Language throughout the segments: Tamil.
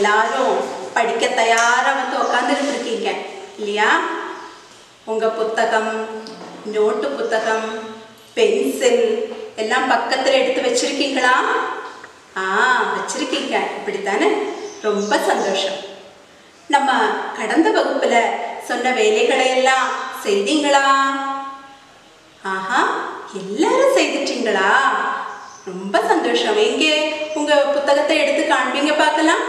எல்லாரும் படிக்க தயாரா வந்து உக்காந்துட்டு இருக்கீங்க இல்லையா உங்க புத்தகம் நோட்டு புத்தகம் பென்சில் எல்லாம் பக்கத்துல எடுத்து வச்சிருக்கீங்களா ஆ வச்சிருக்கீங்க இப்படித்தானே ரொம்ப சந்தோஷம் நம்ம கடந்த வகுப்புல சொன்ன வேலைகளை எல்லாம் செய்தீங்களா ஆஹா எல்லாரும் செய்துட்டீங்களா ரொம்ப சந்தோஷம் எங்கே உங்க புத்தகத்தை எடுத்து காண்பீங்க பார்க்கலாம்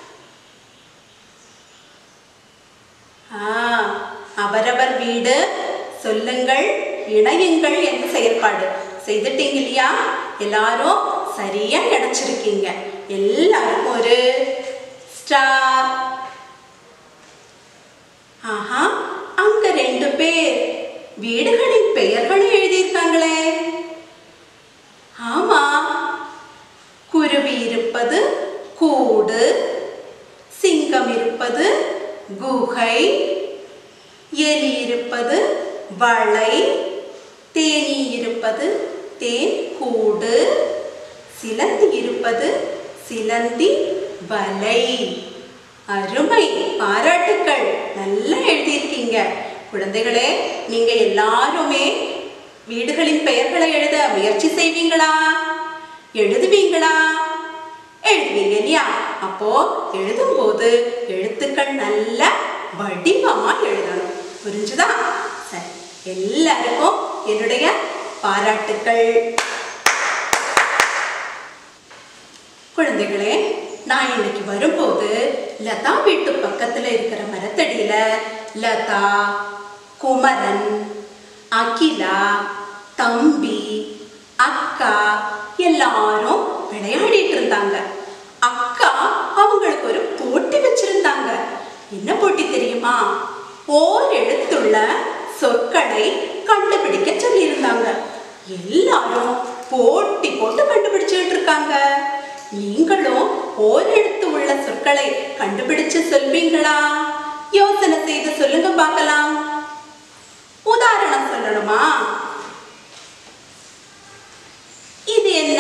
ஆ அவரவர் வீடு சொல்லுங்கள் இணையுங்கள் என்ற செயல்பாடு செய்துட்டீங்க இல்லையா எல்லாரும் சரியா நினைச்சிருக்கீங்க எல்லாருக்கும் ஒரு ஸ்டார் ஆஹா அங்க ரெண்டு பேர் வீடுகளின் பெயர்களை எழுதியிருக்காங்களே ஆமா குருவி இருப்பது கூடு சிங்கம் இருப்பது குகை எலி இருப்பது வளை தேனி இருப்பது தேன் கூடு சிலந்தி இருப்பது சிலந்தி வலை அருமை பாராட்டுக்கள் நல்லா எழுதியிருக்கீங்க குழந்தைகளே நீங்க எல்லாருமே வீடுகளின் பெயர்களை எழுத முயற்சி செய்வீங்களா எழுதுவீங்களா எழுதுவீங்க இல்லையா அப்போ எழுதும்போது எழுத்துக்கள் நல்ல வடிவமா எழுதணும் புரிஞ்சுதா சரி எல்லாருக்கும் என்னுடைய பாராட்டுக்கள் குழந்தைகளே நான் இன்னைக்கு வரும்போது லதா வீட்டு பக்கத்துல இருக்கிற மரத்தடியில லதா குமரன் அகிலா தம்பி அக்கா எல்லாரும் விளையாடிட்டு இருந்தாங்க அக்கா அவங்களுக்கு ஒரு போட்டி வச்சிருந்தாங்க என்ன போட்டி தெரியுமா ஓர் எழுத்துள்ள சொற்களை கண்டுபிடிக்க சொல்லியிருந்தாங்க எல்லாரும் போட்டி போட்டு கண்டுபிடிச்சுட்டு இருக்காங்க நீங்களும் ஓர் எழுத்து உள்ள சொற்களை கண்டுபிடிச்சு சொல்வீங்களா யோசனை செய்து சொல்லுங்க பார்க்கலாம் உதாரணம் சொல்லணுமா இது என்ன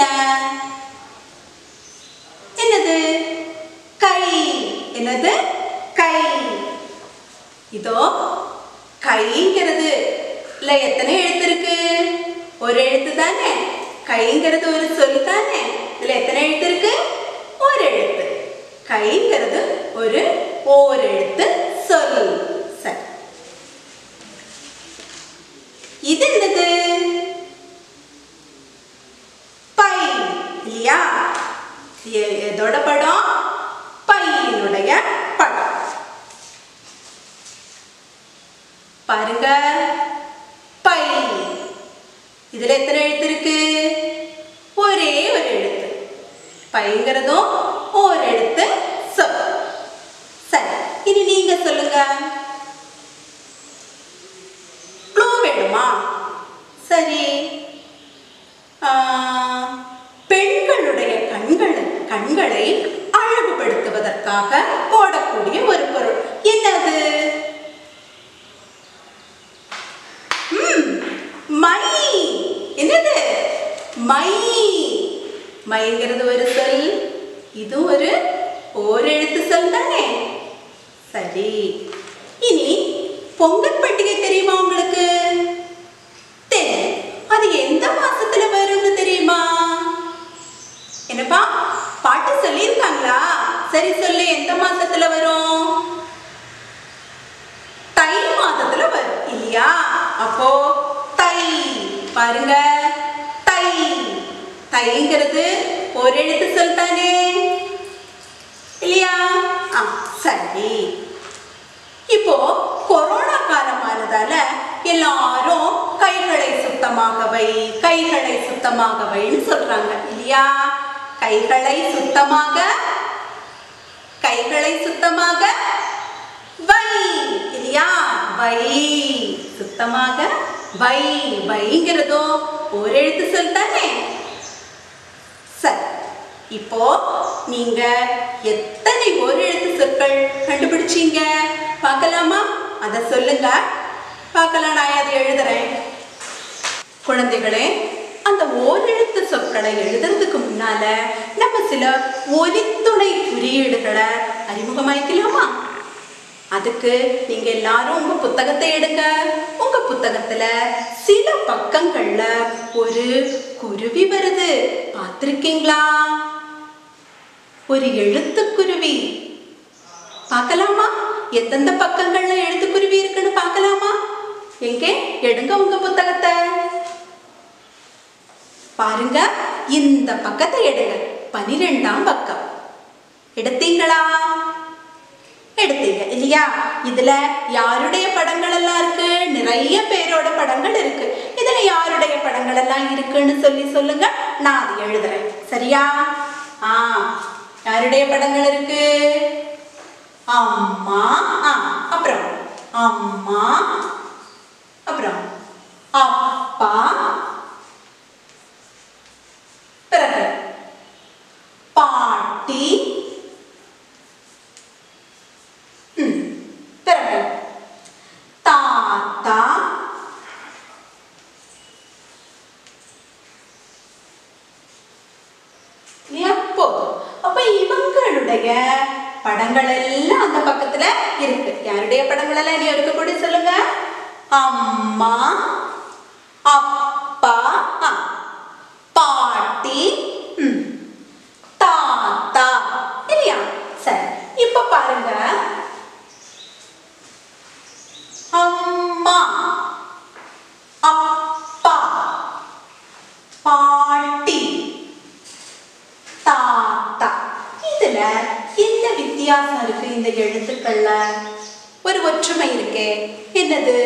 என்னது கை என்னது கை இதோ கைங்கிறது இல்ல எத்தனை எழுத்து இருக்கு ஒரு எழுத்து தானே கைங்கிறது ஒரு சொல் தானே இதுல எத்தனை எழுத்து இருக்கு ஒரு எழுத்து கைங்கிறது ஒரு ஓர் எழுத்து சொல் சரி இது என்னது பை இல்லையா எ- எதோட படம் பையனுடைய படம் பாருங்க பை இதுல எத்தனை எழுத்து இருக்கு ஒரே ஒரு எழுத்து பைங்கிறதும் ஒரு எழுத்து சொல் சரி இனி நீங்க சொல்லுங்க க்ளூ வேணுமா சரி ஆ, பெண்களுடைய கண்கள் கண்களை அழகுபடுத்துவதற்காக போடக்கூடிய ஒரு பொருள் என்னது ம், மை என்னது மை மைங்கிறது ஒரு சொல் இது ஒரு ஓரெழுத்து சொல் தானே சரி இனி பொங்கல் பண்டிகை தெரியுமா உங்களுக்கு தெரியும் அது எந்த மாசத்துல வரும்னு தெரியுமா என்னப்பா பாட்டு சொல்லியிருக்காங்களா சரி சொல்லு எந்த மாசத்துல வரும் தை மாதத்துல வரும் இல்லையா அப்போ தை பாருங்க தை தைங்கிறது ஒரு எழுத்து சொல் தானே இல்லையா ஆ சரி இப்போ கொரோனா காலமானதால எல்லாரும் கைகளை சுத்தமாக வை கைகளை சுத்தமாக வைன்னு சொல்றாங்க இல்லையா கைகளை சுத்தமாக கைகளை சுத்தமாக வை இல்லையா வை சுத்தமாக வை வைங்கிறதோ ஒரு எழுத்து சொல் தானே சரி இப்போ நீங்க எத்தனை ஒரு எழுத்து சொற்கள் கண்டுபிடிச்சீங்க பார்க்கலாமா அதை சொல்லுங்க பார்க்கலாம் நான் அதை எழுதுறேன் குழந்தைகளே அந்த ஓரெழுத்து சொற்களை எழுதுறதுக்கு முன்னால நம்ம சில ஒலித்துணை குறியீடுகளை அறிமுகமாய்க்கலாமா அதுக்கு நீங்க எல்லாரும் உங்க புத்தகத்தை எடுங்க உங்க புத்தகத்துல சில பக்கங்கள்ல ஒரு குருவி வருது பார்த்திருக்கீங்களா ஒரு எழுத்துக்குருவி பார்க்கலாமா எந்தெந்த பக்கங்கள்ல எழுத்துக்குருவி இருக்குன்னு பார்க்கலாமா எங்கே எடுங்க உங்க புத்தகத்தை பாருங்க இந்த பக்கத்தை எடுங்க பனிரெண்டாம் பக்கம் எடுத்தீங்களா எடுத்தீங்க இல்லையா இதுல யாருடைய படங்கள் எல்லாம் இருக்கு நிறைய பேரோட படங்கள் இருக்கு இதுல யாருடைய படங்கள் எல்லாம் இருக்குன்னு சொல்லி சொல்லுங்க நான் அதை எழுதுறேன் சரியா ஆ யாருடைய படங்கள் இருக்கு அம்மா ஆ அப்புறம் அம்மா அப்புறம் அப்பா பிறகு பாட்டி ம், பிறகு தாத்தா எப்போதும் அப்ப இவங்களுடைய படங்கள் எல்லாம் அந்த பக்கத்துல இருக்கு யாருடைய படங்கள் எல்லாம் இனி இருக்கக்கூடிய சொல்லுங்க அம்மா அப்பா ஆ, பாட்டி ம், தாத்தா இல்லையா சரி இப்ப பாருங்க அம்மா அப்பா பாட்டி தாத்தா இதுல என்ன வித்தியாசம் இருக்கு இந்த எழுத்துக்கள்ல ஒரு ஒற்றுமை இருக்கே என்னது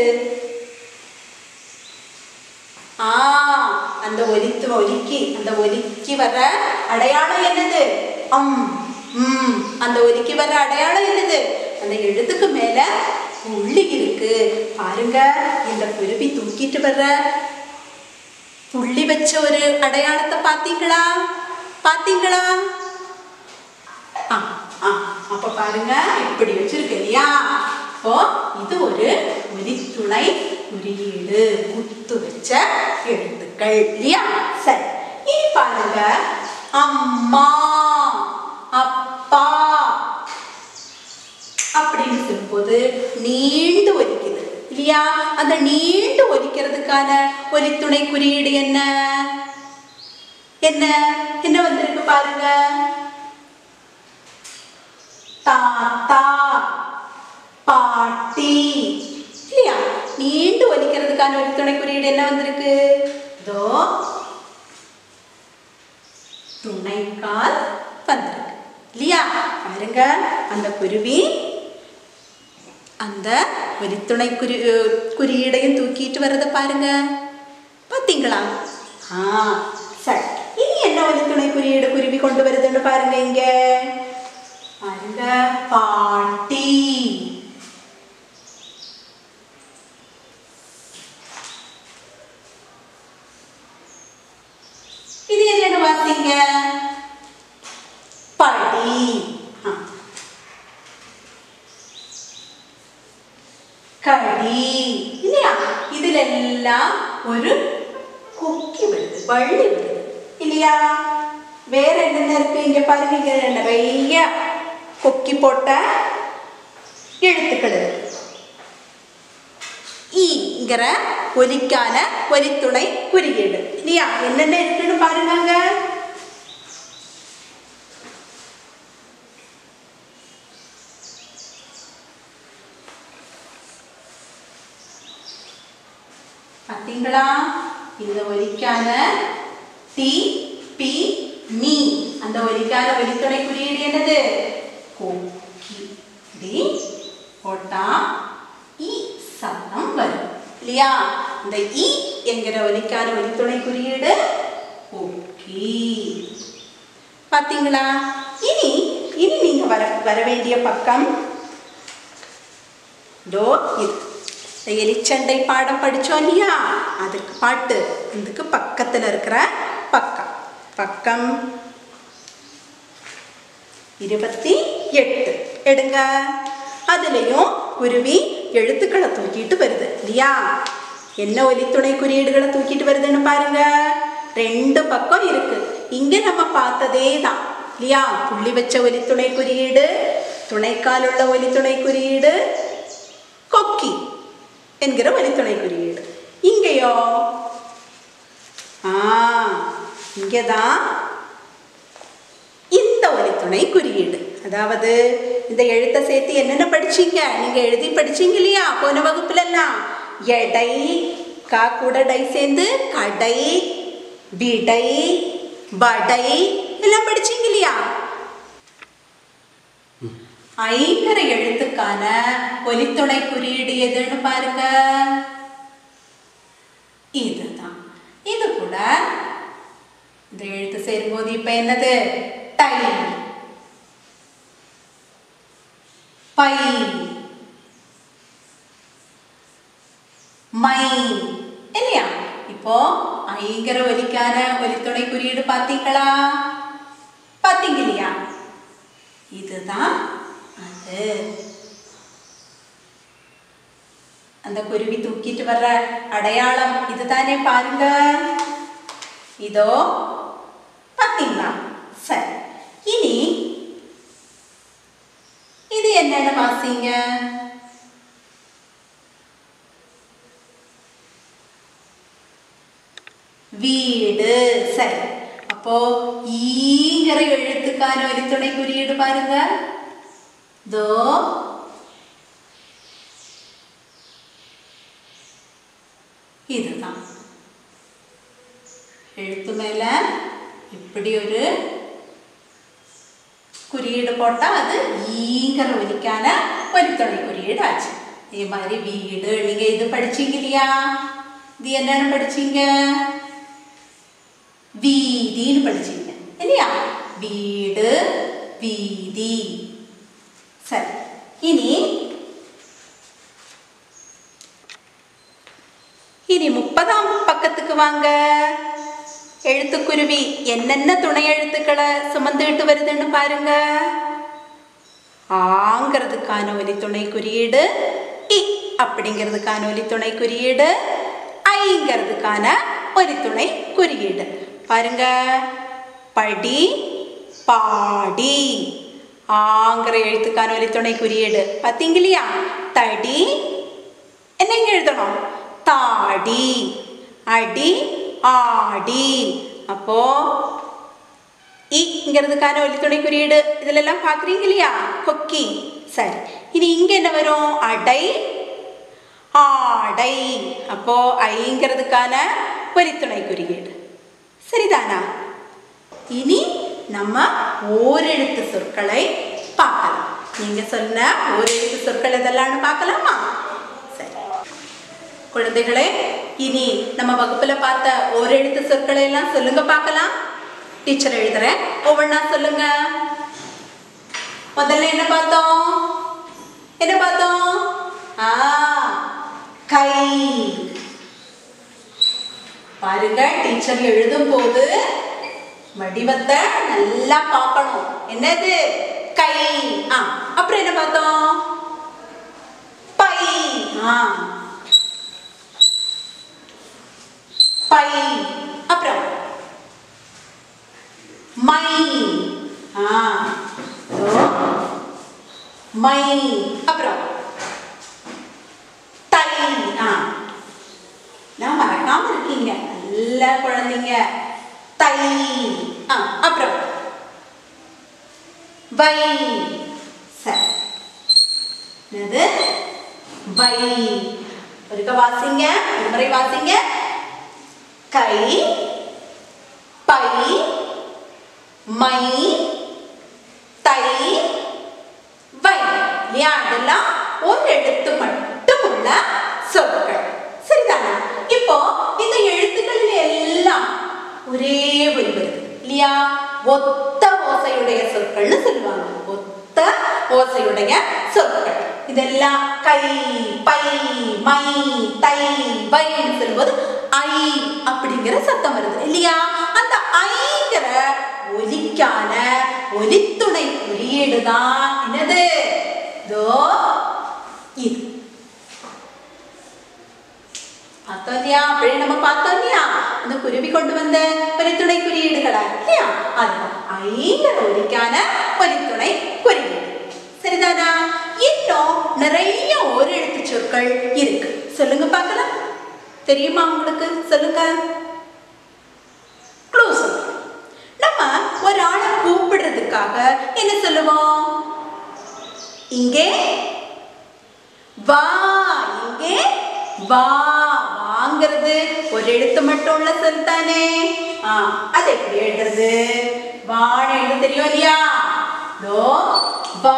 ஆ அந்த ஒலித்து ஒலிக்கி அந்த ஒலிக்கி வர அடையாளம் என்னது அம் ம் அந்த ஒலிக்கி வர அடையாளம் என்னது அந்த எழுத்துக்கு மேல புள்ளி இருக்கு பாருங்க இந்த குருவி தூக்கிட்டு வர்ற புள்ளி வச்ச ஒரு அடையாளத்தை பாத்தீங்களா பாத்தீங்களா ஆ ஆ அப்ப பாருங்க இப்படி வச்சிருக்கு இல்லையா அப்போ இது ஒரு ஒலித்துணை குறியீடு குத்து வச்ச எழுத்துக்கள் இல்லையா சரி இனி பாருங்க அம்மா அப்பா அப்படின்னு சொல்லும்போது நீண்டு ஒலிக்குது இல்லையா அந்த நீண்டு ஒலிக்கிறதுக்கான ஒலித்துணை குறியீடு என்ன என்ன என்ன வந்திருக்கு பாருங்க தாத்தா பாட்டி இல்லையா நீண்டு ஒலிக்கிறதுக்கான ஒரு துணை குறியீடு என்ன வந்திருக்கு இதோ துணைக்கால் வந்திருக்கு இல்லையா பாருங்க அந்த குருவி அந்த ஒலித்துணை குறி குறியீடையும் தூக்கிட்டு வர்றதை பாருங்க பார்த்தீங்களா ஆ சரி இனி என்ன ஒலித்துணை குறியீடு குருவி கொண்டு வருதுன்னு பாருங்க இங்க பாருங்க பாட்டி இது என்னன்னு பார்த்தீங்க படி ஆ. கடி இல்லையா இதுல எல்லாம் ஒரு கொக்கி வருது வள்ளி வருது இல்லையா வேற என்னென்ன இருக்கு இங்க பாருங்க இங்க நிறைய கொக்கி போட்ட எழுத்துக்கள் இருக்கு ஈங்கிற ஒலிக்கான ஒலித்துணை குறியீடு இல்லையா என்னென்ன இருக்குன்னு பாருங்க அங்க. பார்த்தீங்களா இந்த ஒலிக்கான டி பி நீ அந்த ஒலிக்கான ஒலித்துணை குறியீடு என்னது கொக்கி டி போட்டா இ சத்தம் வரும் இல்லையா இந்த இ என்கிற ஒலிக்கான ஒலித்துணை குறியீடு கொக்கி பார்த்தீங்களா இனி இனி நீங்க வர வர வேண்டிய பக்கம் இதோ இது இந்த எலிச்சண்டை பாடம் படிச்சோம் இல்லையா அதுக்கு பாட்டு இதுக்கு பக்கத்துல இருக்கிற பக்கம் பக்கம் இருபத்தி எட்டு எடுங்க அதுலயும் குருவி எழுத்துக்களை தூக்கிட்டு வருது இல்லையா என்ன ஒலித்துணை குறியீடுகளை தூக்கிட்டு வருதுன்னு பாருங்க ரெண்டு பக்கம் இருக்கு இங்க நம்ம பார்த்ததே தான் இல்லையா புள்ளி வச்ச ஒலித்துணை குறியீடு துணைக்காலுள்ள ஒலித்துணை குறியீடு கொக்கி என்கிற ஒலித்துணை குறியீடு இங்கேயோ ஆ இங்கதான் இந்த ஒலித்துணை குறியீடு அதாவது இந்த எழுத்தை சேர்த்து என்னென்ன படிச்சீங்க நீங்க எழுதி படிச்சீங்க இல்லையா போன வகுப்புல எல்லாம் எடை கா கூட டை சேர்ந்து கடை விடை வடை எல்லாம் படிச்சீங்க இல்லையா ஐங்கர எழுத்துக்கான ஒலித்துணை குறியீடு எதுன்னு பாருங்க இதுதான் இது கூட இந்த எழுத்து சேரும்போது இப்ப என்னது டை பை மை இல்லையா இப்போ ஐங்கர ஒலிக்கான ஒலித்துணை குறியீடு பார்த்தீங்களா பார்த்தீங்க இல்லையா இதுதான் அது அந்த குருவி தூக்கிட்டு வர்ற அடையாளம் இதுதானே பாருங்க இதோ பார்த்தீங்களா சரி இனி இது என்னன்னு வாசிங்க வீடு சரி அப்போ ஈங்கிற எழுத்துக்கான ஒரு துணை குறியீடு பாருங்க தோ இதுதான் எழுத்து மேல இப்படி ஒரு குறியீடு போட்டா அது ஈங்கிற ஒலிக்கான ஒலித்துணை குறியீடு ஆச்சு இதே மாதிரி வீடு நீங்க இது படிச்சீங்க இல்லையா இது என்னன்னு படிச்சீங்க வீதின்னு படிச்சீங்க இல்லையா வீடு வீதி சரி இனி இனி முப்பதாம் பக்கத்துக்கு வாங்க எழுத்துக்குருவி என்னென்ன துணை எழுத்துக்களை சுமந்துகிட்டு வருதுன்னு பாருங்க ஆங்கிறதுக்கான ஒலி துணை குறியீடு இ அப்படிங்கிறதுக்கான ஒலி துணை குறியீடு ஐங்கிறதுக்கான ஒரு துணை குறியீடு பாருங்க படி பாடி ஆங்கிற எழுத்துக்கான ஒரு துணை குறியீடு பார்த்தீங்க இல்லையா தடி என்னங்க எழுதணும் தாடி அடி ஆடி அப்போ இங்கிறதுக்கான ஒரு துணை குறியீடு இதுல எல்லாம் பார்க்குறீங்க இல்லையா கொக்கி சரி இனி இங்க என்ன வரும் அடை ஆடை அப்போ ஐங்கிறதுக்கான ஒரு துணை குறியீடு சரிதானா இனி நம்ம ஓரெழுத்து சொற்களை பார்க்கலாம் நீங்க சொன்ன ஓரெழுத்து சொற்கள் எதெல்லாம்னு பார்க்கலாமா சரி குழந்தைகளே இனி நம்ம வகுப்புல பார்த்த ஓரெழுத்து சொற்களை எல்லாம் சொல்லுங்க பார்க்கலாம் டீச்சர் எழுதுறேன் ஒவ்வொன்றா சொல்லுங்க முதல்ல என்ன பார்த்தோம் என்ன பார்த்தோம் ஆ கை பாருங்க டீச்சர் எழுதும் போது வடிவத்தை நல்லா பார்க்கணும் என்னது கை ஆ அப்புறம் என்ன பார்த்தோம் பை ஆ பை அப்புறம் மை ஆ இதோ. மை அப்புறம் தை ஆ நான் மறக்காம இருக்கீங்க நல்ல குழந்தைங்க தை ஆ அப்புறம் வை சரி என்னது வை ஒருக்க வாசிங்க ஒரு முறை வாசிங்க கை பை மை தை வை இல்லையா அதெல்லாம் ஒரு எழுத்து மட்டும் உள்ள சொற்கள் சரிதானா இப்போ இந்த எழுத்துக்களில் எல்லாம் ஒரே ஒலி வருது இல்லையா ஒத்த ஓசையுடைய சொற்கள்னு சொல்லுவாங்க ஒத்த ஓசையுடைய சொற்கள் இதெல்லாம் கை பை மை தை வைன்னு சொல்லும்போது ஐ அப்படிங்கிற சத்தம் வருது இல்லையா அந்த ஐங்கிற ஒலிக்கான ஒலித்துணை குறியீடு தான் என்னது இதோ இது பார்த்தா பார்த்தோம் இல்லையா அப்படி நம்ம பார்த்தோம் இல்லையா அந்த കുരുവി കൊണ്ടുവന്ന ഒരു തുണை குறியீடுகளா இல்லையா அதுதான் ஐங்கிற ஒலிக்கான ஒரு துணை குறியீடு சரிதானா இன்னும் நிறைய ஒரு எழுத்து சொற்கள் இருக்கு சொல்லுங்க பார்க்கலாம் தெரியுமா உங்களுக்கு சொல்லுங்க க்ளூ சொல்லுங்க நம்ம ஒரு ஆளை கூப்பிடுறதுக்காக என்ன சொல்லுவோம் இங்கே வா இங்கே வா வாங்கிறது ஒரு எழுத்து மட்டும் உள்ள சொல் தானே ஆ அது எப்படி எழுதுறது வான்னு எழுத தெரியும் இல்லையா தோ வா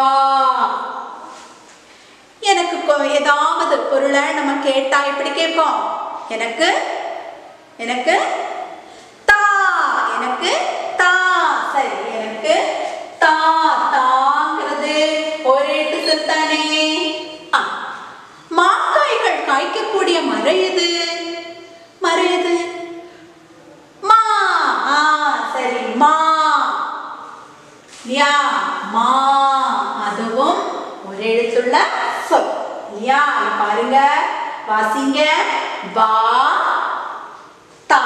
எனக்கு கொ- ஏதாவது பொருளை நம்ம கேட்டா எப்படி கேட்போம் எனக்கு எனக்கு தா எனக்கு தா சரி எனக்கு தா தாங்கிறது ஒரு எழுத்து சொல் தானே ஆ மாங்காய்கள் காய்க்கக்கூடிய மரம் எது மரம் எது மா ஆ சரி மா இல்லையா மா அதுவும் ஒரு எழுத்துள்ள சொல் இல்லையா இங்க பாருங்க வாசிங்க வா தா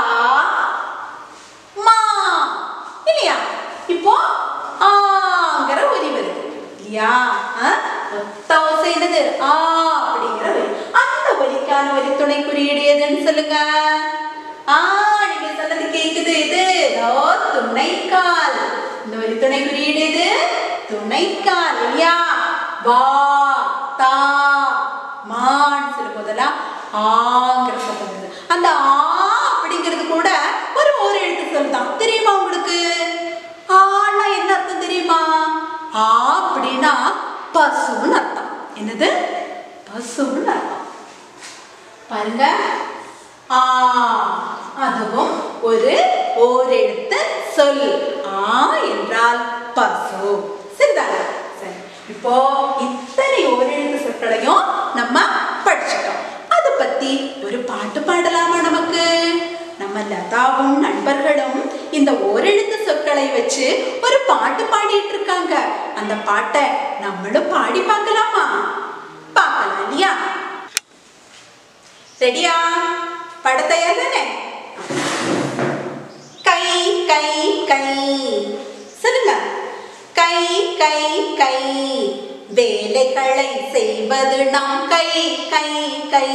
மா இல்லையா இப்போ ஆங்கிற ஒலி வருது இல்லையா ஆ? ஒத்த ஓசை என்னது ஆ அப்படிங்கிற ஒலி அந்த ஒலிக்கான ஒலி துணை குறியீடு எதுன்னு சொல்லுங்க ஆ நீங்க சொன்னது கேக்குது இது இதோ துணைக்கால் இந்த ஒலி துணை குறியீடு இது துணைக்கால் இல்லையா வா தா மான்னு சொல்லும் போதெல்லாம் ஆங்கிற சத்தம் வருது அந்த ஆ அப்படிங்கிறது கூட ஒரு ஒரு எழுத்து சொல் தான் தெரியுமா உங்களுக்கு ஆனா என்ன அர்த்தம் தெரியுமா ஆ அப்படின்னா பசுன்னு அர்த்தம் என்னது பசுன்னு அர்த்தம் பாருங்க ஆ அதுவும் ஒரு ஓரெழுத்து சொல் ஆ என்றால் பசு சரிதானே சரி இப்போ இத்தனை ஓரெழுத்து சொற்களையும் நம்ம படிச்சிட்டோம் அதை பத்தி ஒரு பாட்டு பாடலாமா நமக்கு நம்ம லதாவும் நண்பர்களும் இந்த ஓரெழுத்து சொற்களை வச்சு ஒரு பாட்டு பாடிட்டு இருக்காங்க அந்த பாட்டை நம்மளும் பாடி பார்க்கலாமா பார்க்கலாம் இல்லையா ரெடியா பட தயார் தானே கை கை கை சொல்லுங்க கை கை கை வேலைகளை செய்வது நம் கை கை கை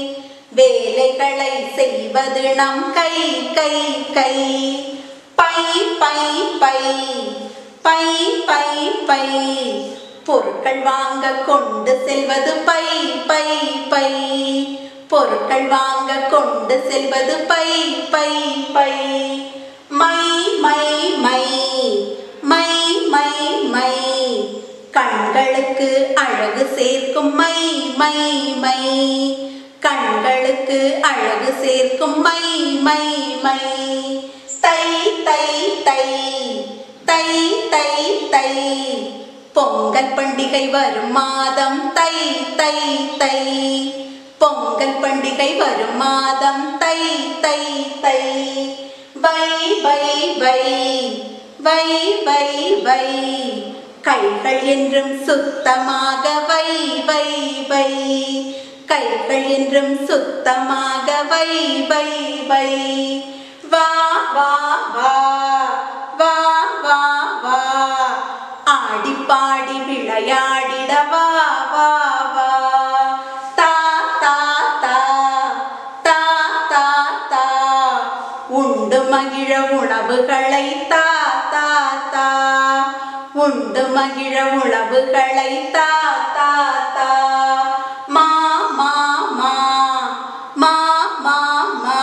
வேலைகளை செய்வது நம் கை கை கை பை பை பை பை பை பை பொருட்கள் வாங்க கொண்டு செல்வது பை பை பை பொருட்கள் வாங்க கொண்டு செல்வது பை பை பை மை மை மை மை மை மை கண்களுக்கு அழகு சேர்க்கும் மை மை மை கண்களுக்கு அழகு சேர்க்கும் மை மை மை தை தை தை தை தை தை பொங்கல் பண்டிகை வரும் மாதம் தை தை தை பொங்கல் பண்டிகை வரும் மாதம் தை தை தை வை வை வை வை வை வை கைகள் என்றும் சுத்தமாக வை வை வை கைகள் என்றும் சுத்தமாக வை வை வை வா வா வா வா வா வா ஆடி பாடி விளையாடிட வா வா வா தா தா தா தா தா தா உண்டு மகிழ உணவுகளை தா தா தா உண்டு மகிழ உணவுகளை தா தா தா மா மா மா மா மா மா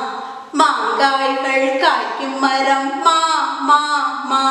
மாங்காய்கள் காய்க்கும் மரம் மா மா மா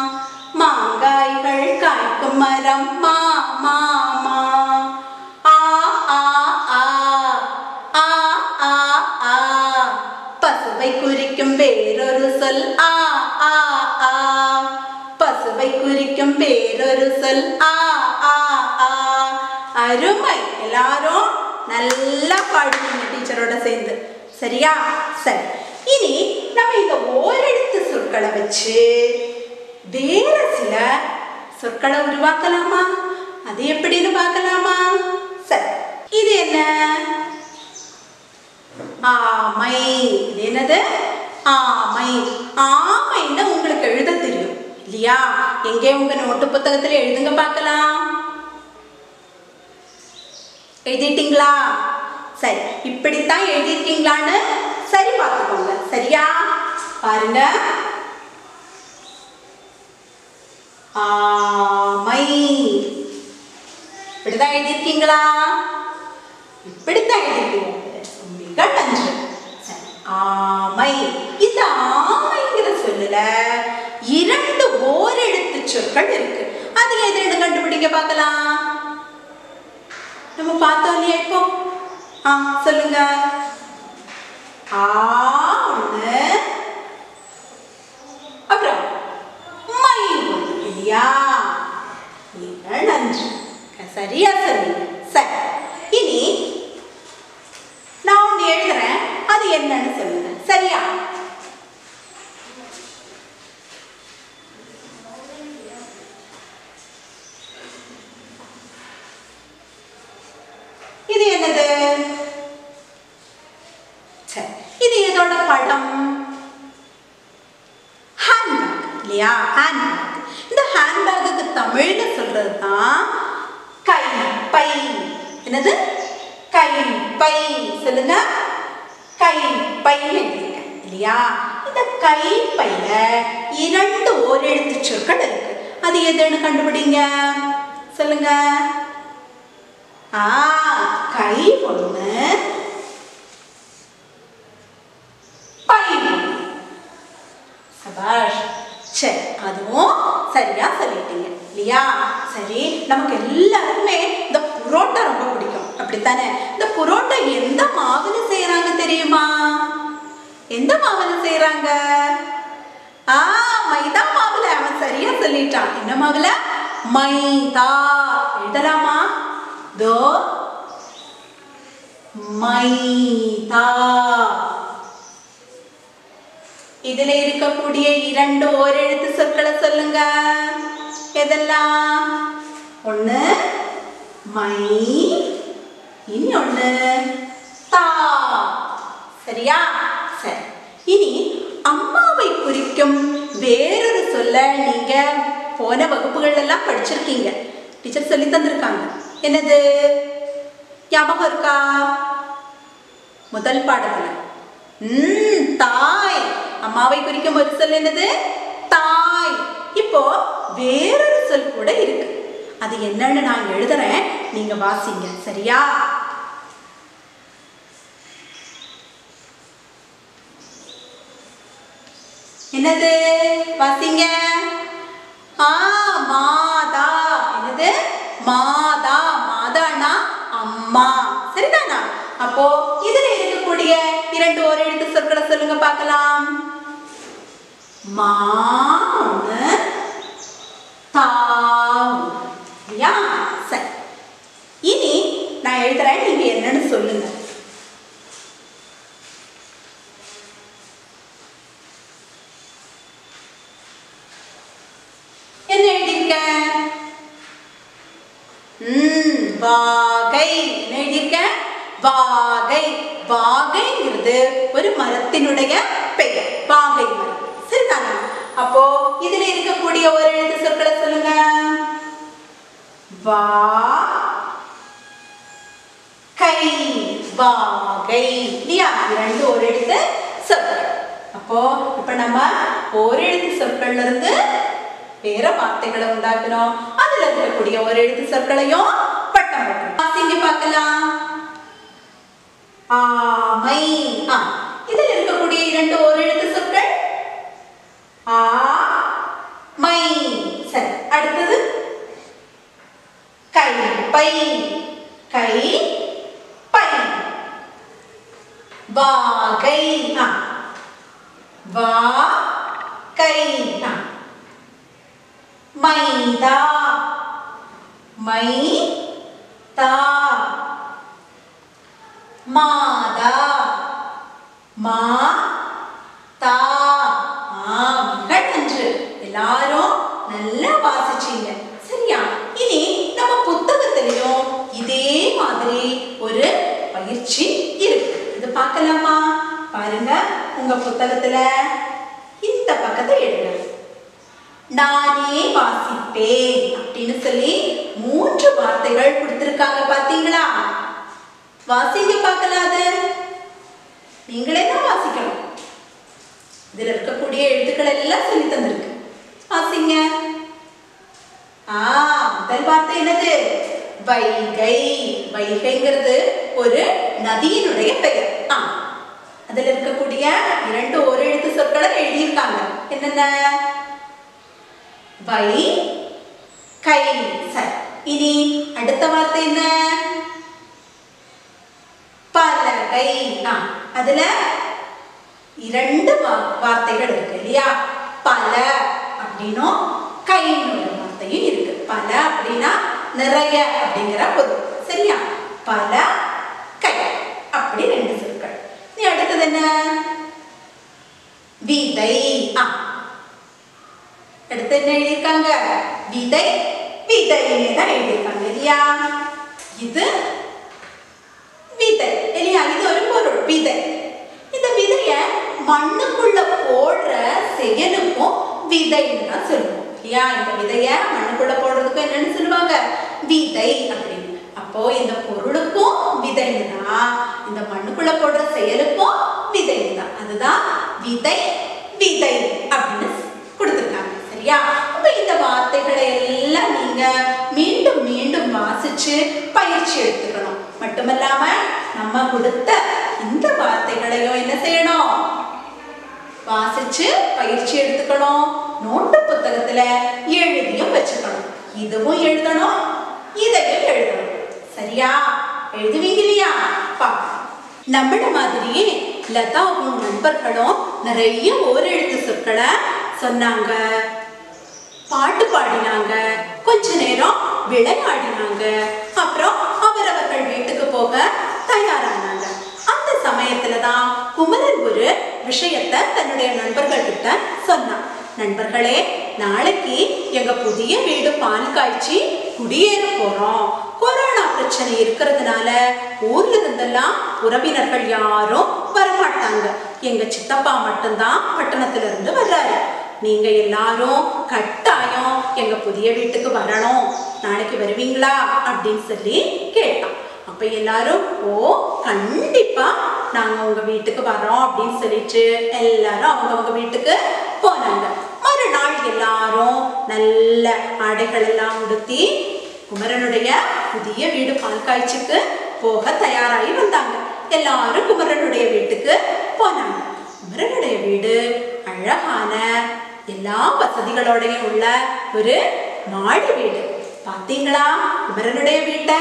மாங்காய்கள் காய்க்கும் மரம் மா மா மா ஆ ஆ ஆ ஆ ஆ ஆ பசுவை குறிக்கும் வேறொரு சொல் ஆ ஆ ஆ பசுவை குறிக்கும் வேறொரு சொல் ஆ ஆ ஆ அருமை எல்லாரும் நல்லா பாடுவீங்க டீச்சரோட சேர்ந்து சரியா சரி இனி நம்ம இந்த ஓரெழுத்து சொற்களை வச்சு வேற சில சொற்களை உருவாக்கலாமா அது எப்படின்னு பார்க்கலாமா சரி இது என்ன ஆமை இது என்னது ஆமை ஆமைன்னு உங்களுக்கு எழுத தெரியும் இல்லையா எங்கே உங்க நோட்டு புத்தகத்துல எழுதுங்க பார்க்கலாம் எழுதிட்டீங்களா சரி இப்படித்தான் எழுதியிருக்கீங்களான்னு சரி பார்த்துக்கோங்க சரியா பாருங்க ஆமை இப்படிதான் எழுதியிருக்கீங்களா இப்படித்தான் எழுதியிருக்கீங்க மிக நன்று சரி, ஆமை இந்த ஆமைங்கிற சொல்லுல இரண்டு ஓரெழுத்து சொற்கள் இருக்கு அது எதுன்னு கண்டுபிடிக்க பார்க்கலாம் நம்ம பார்த்தோம் இல்லையா இப்போ ஆ சொல்லுங்க ஆ ஒண்ணு அப்புறம் மை ஒண்ணு இல்லையா மிக நன்று சரியா சொன்னீங்க சரி இனி நான் ஒன்று எழுதுறேன் அது என்னன்னு சொல்லுங்க சரியா இது என்னது சரி இது எதோட படம் ஹேண்ட்பேக் இல்லையா ஹேண்ட்பேக் இந்த ஹேண்ட்பேக்குக்கு தமிழ்ல சொல்றது தான் கை பை என்னது கை பை சொல்லுங்க கை பை எழுதிருக்கேன் இல்லையா இந்த கை பையில இரண்டு ஓரெழுத்து சொற்கள் இருக்கு அது எதுன்னு கண்டுபிடிங்க சொல்லுங்க ஆ கை ஒண்ணு பை ஒண்ணு சபாஷ் சரி அதுவும் சரியா சொல்லிட்டீங்க இல்லையா சரி நமக்கு எல்லாருக்குமே இந்த புரோட்டா ரொம்ப பிடிக்கும் அப்படித்தானே இந்த புரோட்டா எந்த மாவுல செய்யறாங்க தெரியுமா எந்த மாவுல செய்யறாங்க ஆ மைதா மாவுல அவன் சரியா சொல்லிட்டான் என்ன மாவுல மைதா எழுதலாமா தோ மைதா இதுல இருக்கக்கூடிய இரண்டு ஓரெழுத்து சொற்களை சொல்லுங்க எதெல்லாம் ஒண்ணு மை இனி ஒண்ணு தா சரியா சரி இனி அம்மாவை குறிக்கும் வேறொரு சொல்ல நீங்க போன வகுப்புகள் எல்லாம் படிச்சிருக்கீங்க டீச்சர் சொல்லி தந்திருக்காங்க என்னது ஞாபகம் இருக்கா முதல் பாடத்துல ம் தாய் அம்மாவை குறிக்கும் ஒரு சொல் என்னது தாய் இப்போ வேறொரு சொல் கூட இருக்கு அது என்னன்னு நான் எழுதுறேன் நீங்க வாசிங்க சரியா என்னது வாசிங்க ஆ மாதா என்னது மாதா மாதானா அம்மா சரிதானா அப்போ இதுல இருக்கக்கூடிய இரண்டு ஒரு எழுத்து சொற்களை சொல்லுங்க பார்க்கலாம் மா ஒண்ணு தா ஒண்ணு. இல்லையா சரி இனி நான் எழுதுறேன் நீங்க என்னன்னு சொல்லுங்க என்ன எழுதியிருக்கேன் ம் வாகை என்ன எழுதியிருக்கேன் வாகை வாகைங்கிறது ஒரு மரத்தினுடைய பெயர் வாகை மரம் சரிதானா அப்போ இதுல இருக்கக்கூடிய ஒரு எழுத்து சொற்களை சொல்லுங்க வா கை வாகை இல்லையா இரண்டு ஒரு எழுத்து சொற்கள் அப்போ இப்ப நம்ம ஒரு எழுத்து சொற்கள்ல இருந்து வேற வார்த்தைகளை உண்டாக்கணும் அதுல இருக்கக்கூடிய ஒரு எழுத்து சொற்களையும் பட்டம் போட்டணும் வாசிங்க பார்க்கலாம் ஆமை ஆ இதில் இருக்கக்கூடிய இரண்டு ஒரு எழுத்து சொற்கள் ஆ மை சரி அடுத்தது கை பை கை பை வாகை ஆ வா கை ஆ மைதா மை தா மாதா மா தா ஆ மிக நன்று எல்லாரும் நல்லா வாசிச்சீங்க சரியா இனி நம்ம புத்தகத்திலையும் இதே மாதிரி ஒரு பயிற்சி இருக்கு இது பார்க்க பார்க்கலாமா பாருங்க உங்க புத்தகத்துல இந்த பக்கத்தை எடுங்க நானே வாசிப்பேன் அப்படின்னு சொல்லி மூன்று வார்த்தைகள் கொடுத்திருக்காங்க பாத்தீங்களா வாசிங்க பார்க்கலாம் அது நீங்களே தான் வாசிக்கணும் இதுல இருக்கக்கூடிய எழுத்துக்கள் எல்லாம் சொல்லி தந்திருக்கு வாசிங்க ஆ முதல் வார்த்தை என்னது வைகை வைகைங்கிறது ஒரு நதியினுடைய பெயர் ஆ அதுல இருக்கக்கூடிய இரண்டு ஒரு எழுத்து சொற்களை எழுதியிருக்காங்க என்னென்ன வை கை சரி இனி அடுத்த வார்த்தை என்ன பலகை ஆ அதுல இரண்டு வா- வார்த்தைகள் இருக்கு இல்லையா பல அப்படின்னும் கைன்னு வார்த்தையும் இருக்கு பல அப்படின்னா நிறைய அப்படிங்கிற பொருள் சரியா பல கை அப்படி ரெண்டு சொற்கள் நீ அடுத்தது என்ன விதை ஆ அடுத்து என்ன எழுதியிருக்காங்க விதை விதைன்னு தான் எழுதியிருக்காங்க இல்லையா இது விதை இல்லையா இது ஒரு பொருள் விதை இந்த விதைய மண்ணுக்குள்ள போடுற செயலுக்கும் விதைன்னு தான் சொல்லுவோம் இல்லையா இந்த விதைய மண்ணுக்குள்ள போடுறதுக்கும் என்னன்னு சொல்லுவாங்க விதை அப்படின்னு அப்போ இந்த பொருளுக்கும் விதைன்னா இந்த மண்ணுக்குள்ள போடுற செயலுக்கும் விதை தான் அதுதான் விதை விதை அப்படின்னு கொடுத்துருக்காங்க சரியா அப்ப இந்த வார்த்தைகளை எல்லாம் நீங்க மீண்டும் மீண்டும் வாசிச்சு பயிற்சி எடுத்துக்கணும் மட்டுமல்லாம நம்ம கொடுத்த இந்த வார்த்தைகளையும் என்ன செய்யணும் வாசிச்சு பயிற்சி எடுத்துக்கணும் நோட்டு புத்தகத்துல எழுதியும் வச்சுக்கணும் இதுவும் எழுதணும் இதையும் எழுதணும் சரியா எழுதுவீங்க இல்லையா பாப்போம் நம்மள மாதிரியே லதாவும் நண்பர்களும் நிறைய ஓரெழுத்து சொற்களை சொன்னாங்க பாட்டு பாடினாங்க கொஞ்ச நேரம் விளையாடினாங்க அப்புறம் அவரவர்கள் வீட்டுக்கு போக தயாரானாங்க அந்த சமயத்துல தான் குமரன் ஒரு விஷயத்த தன்னுடைய நண்பர்கள் கிட்ட சொன்னான் நண்பர்களே நாளைக்கு எங்க புதிய வீடு பால் காய்ச்சி குடியேற போறோம் கொரோனா பிரச்சனை இருக்கிறதுனால ஊர்ல இருந்தெல்லாம் உறவினர்கள் யாரும் வரமாட்டாங்க எங்க சித்தப்பா மட்டும்தான் பட்டணத்துல இருந்து வர்றாரு நீங்க எல்லாரும் கட்டாயம் எங்க புதிய வீட்டுக்கு வரணும் நாளைக்கு வருவீங்களா அப்படின்னு சொல்லி கேட்டான் அப்ப எல்லாரும் ஓ கண்டிப்பா நாங்க உங்க வீட்டுக்கு வரோம் அப்படின்னு சொல்லிட்டு எல்லாரும் அவங்கவங்க வீட்டுக்கு போனாங்க மறுநாள் எல்லாரும் நல்ல ஆடைகள் எல்லாம் உடுத்தி குமரனுடைய புதிய வீடு பால் காய்ச்சிக்கு போக தயாராகி வந்தாங்க எல்லாரும் குமரனுடைய வீட்டுக்கு போனாங்க குமரனுடைய வீடு அழகான எல்லா வசதிகளோடையும் உள்ள ஒரு மாடி வீடு பாத்தீங்களா குமரனுடைய வீட்டை